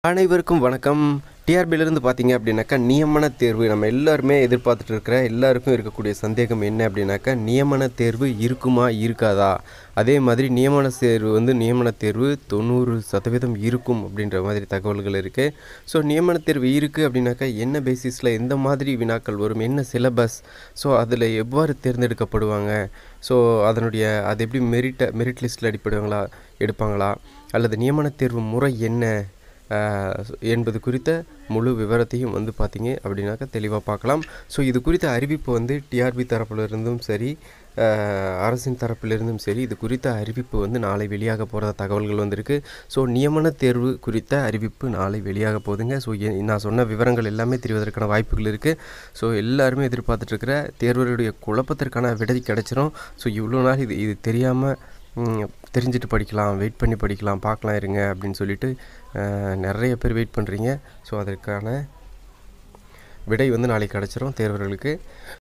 அனைவருக்கும் வணக்கம் டிஆர்பியிலேருந்து பார்த்தீங்க அப்படின்னாக்கா நியமன தேர்வு நம்ம எல்லாருமே எதிர்பார்த்துட்டு இருக்கிற எல்லாருக்கும் இருக்கக்கூடிய சந்தேகம் என்ன அப்படின்னாக்கா நியமன தேர்வு இருக்குமா இருக்காதா அதே மாதிரி நியமன தேர்வு வந்து நியமன தேர்வு தொண்ணூறு சதவீதம் இருக்கும் அப்படின்ற மாதிரி தகவல்கள் இருக்குது ஸோ நியமன தேர்வு இருக்குது அப்படின்னாக்கா என்ன பேசிஸில் எந்த மாதிரி வினாக்கள் வரும் என்ன சிலபஸ் ஸோ அதில் எவ்வாறு தேர்ந்தெடுக்கப்படுவாங்க ஸோ அதனுடைய அது எப்படி மெரிட்டை மெரிட் லிஸ்ட்டில் அடிப்படுவாங்களா எடுப்பாங்களா அல்லது நியமன தேர்வு முறை என்ன ஆஹ் என்பது குறித்த முழு விவரத்தையும் வந்து பார்த்தீங்க அப்படின்னாக்கா தெளிவாக பார்க்கலாம் ஸோ இது குறித்த அறிவிப்பு வந்து டிஆர்பி தரப்பிலிருந்தும் சரி ஆஹ் அரசின் தரப்பிலிருந்தும் சரி இது குறித்த அறிவிப்பு வந்து நாளை வெளியாக போகிற தகவல்கள் வந்திருக்கு ஸோ நியமன தேர்வு குறித்த அறிவிப்பு நாளை வெளியாக போகுதுங்க ஸோ எ- நான் சொன்ன விவரங்கள் எல்லாமே தெரிவதற்கான வாய்ப்புகள் இருக்குது ஸோ எல்லாருமே எதிர்பார்த்துட்டு இருக்கிற தேர்வருடைய குழப்பத்திற்கான விடை கிடைச்சிரும் ஸோ இவ்வளோ நாள் இது இது தெரியாமல் தெரிஞ்சுட்டு படிக்கலாம் வெயிட் பண்ணி படிக்கலாம் பார்க்கலாம் இருங்க அப்படின்னு சொல்லிட்டு அஹ், நிறைய பேர் வெயிட் பண்ணுறீங்க ஸோ அதற்கான விடை வந்து நாளைக்கு கிடச்சிரும் தேர்வர்களுக்கு